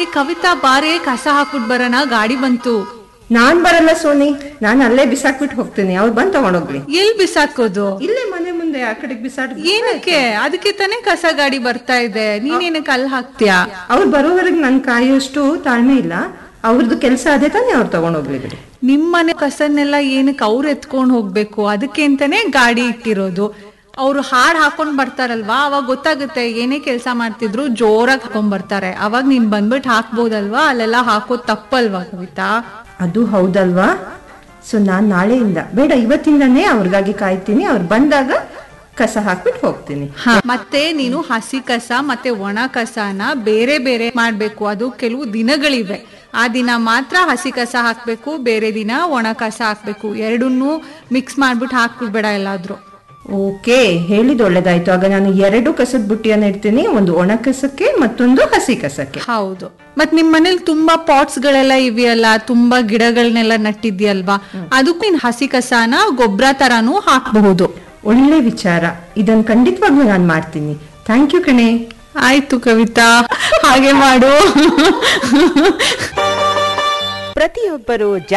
ಏ ಕವಿತಾ ಬಾರೆ ಕಸ ಹಾಕ್ಬಿಟ್ ಬರೋಣ ಗಾಡಿ ಬಂತು ನಾನ್ ಬರಲ್ಲ ಸೋನಿ ನಾನ್ ಅಲ್ಲೇ ಬಿಸಾಕ್ಬಿಟ್ಟು ಹೋಗ್ತೀನಿ ಅವ್ರು ಬಂದ್ ತಗೊಂಡೋಗ್ಲಿ ಎಲ್ ಬಿಸಾಕೋದು ಇಲ್ಲೇ ಮನೆ ಮುಂದೆ ಆ ಕಡೆಗೆ ಬಿಸಾಡ್ ಏನಕ್ಕೆ ಅದಕ್ಕೆ ತಾನೇ ಕಸ ಗಾಡಿ ಬರ್ತಾ ಇದೆ ನೀನೇನಕ್ಕೆ ಅಲ್ಲಿ ಹಾಕ್ತೀಯಾ ಅವ್ರು ಬರೋವರೆಗೆ ನನ್ ಕಾಯೋಷ್ಟು ತಾಳ್ಮೆ ಇಲ್ಲ ಅವ್ರದ್ದು ಕೆಲಸ ಅದೇ ತಾನೇ ಅವ್ರು ತಗೊಂಡೋಗ್ಲಿ ಬಿಡಿ ನಿಮ್ಮನೆ ಕಸನ್ನೆಲ್ಲ ಏನಕ್ಕೆ ಅವ್ರು ಎತ್ಕೊಂಡ್ ಹೋಗ್ಬೇಕು ಅದಕ್ಕೆ ಅಂತಾನೆ ಗಾಡಿ ಇಟ್ಟಿರೋದು ಅವ್ರು ಹಾಡ್ ಹಾಕೊಂಡ್ ಬರ್ತಾರಲ್ವಾ ಅವಾಗ ಗೊತ್ತಾಗುತ್ತೆ ಏನೇ ಕೆಲಸ ಮಾಡ್ತಿದ್ರು ಜೋರಾಗಿ ಹಾಕೊಂಡ್ ಬರ್ತಾರೆ ಅವಾಗ ನೀನ್ ಬಂದ್ಬಿಟ್ಟು ಹಾಕ್ಬೋದಲ್ವಾ ಅಲ್ಲೆಲ್ಲ ಹಾಕೋದ್ ತಪ್ಪಲ್ವಾ ಕವಿತಾ ಅದು ಹೌದಲ್ವಾ ಸೊ ನಾನ್ ನಾಳೆಯಿಂದ ಬೇಡ ಇವತ್ತಿಂದಾನೇ ಅವ್ರಿಗಾಗಿ ಕಾಯ್ತೀನಿ ಅವ್ರು ಬಂದಾಗ ಕಸ ಹಾಕ್ಬಿಟ್ಟು ಹೋಗ್ತೀನಿ ಹ, ಮತ್ತೆ ನೀನು ಹಸಿ ಕಸ ಮತ್ತೆ ಒಣ ಕಸನ ಬೇರೆ ಬೇರೆ ಮಾಡ್ಬೇಕು ಅದು ಕೆಲವು ದಿನಗಳಿವೆ ಆ ದಿನ ಮಾತ್ರ ಹಸಿ ಕಸ ಹಾಕ್ಬೇಕು ಬೇರೆ ದಿನ ಒಣ ಕಸ ಹಾಕ್ಬೇಕು ಎರಡನ್ನೂ ಮಿಕ್ಸ್ ಮಾಡ್ಬಿಟ್ಟು ಹಾಕ್ಬಿಡ್ಬೇಡ ಎಲ್ಲಾದ್ರೂ ಓಕೆ ಹೇಳಿದ್ ಒಳ್ಳೇದಾಯ್ತು ಆಗ ನಾನು ಎರಡು ಕಸದ ಬುಟ್ಟಿಯನ್ನ ಇಡ್ತೀನಿ ಒಂದು ಒಣ ಕಸಕ್ಕೆ ಮತ್ತೊಂದು ಹಸಿ ಕಸಕ್ಕೆ ಹೌದು ಮತ್ ನಿಮ್ ಮನೇಲಿ ತುಂಬಾ ಪಾಟ್ಸ್ ಗಳೆಲ್ಲ ಇವೆಯಲ್ಲ ತುಂಬಾ ಗಿಡಗಳನ್ನೆಲ್ಲ ನಟ್ಟಿದ್ಯಲ್ವಾ ಅದಕ್ಕೂ ನೀನ್ ಹಸಿ ಕಸನ ಗೊಬ್ಬರ ತರಾನು ಹಾಕಬಹುದು ಒಳ್ಳೆ ವಿಚಾರ ಇದನ್ನ ಖಂಡಿತವಾಗ್ಲೂ ನಾನು ಮಾಡ್ತೀನಿ ಥ್ಯಾಂಕ್ ಯು ಕಣೆ ಆಯ್ತು ಕವಿತಾ ಹಾಗೆ ಮಾಡು ಪ್ರತಿಯೊಬ್ಬರು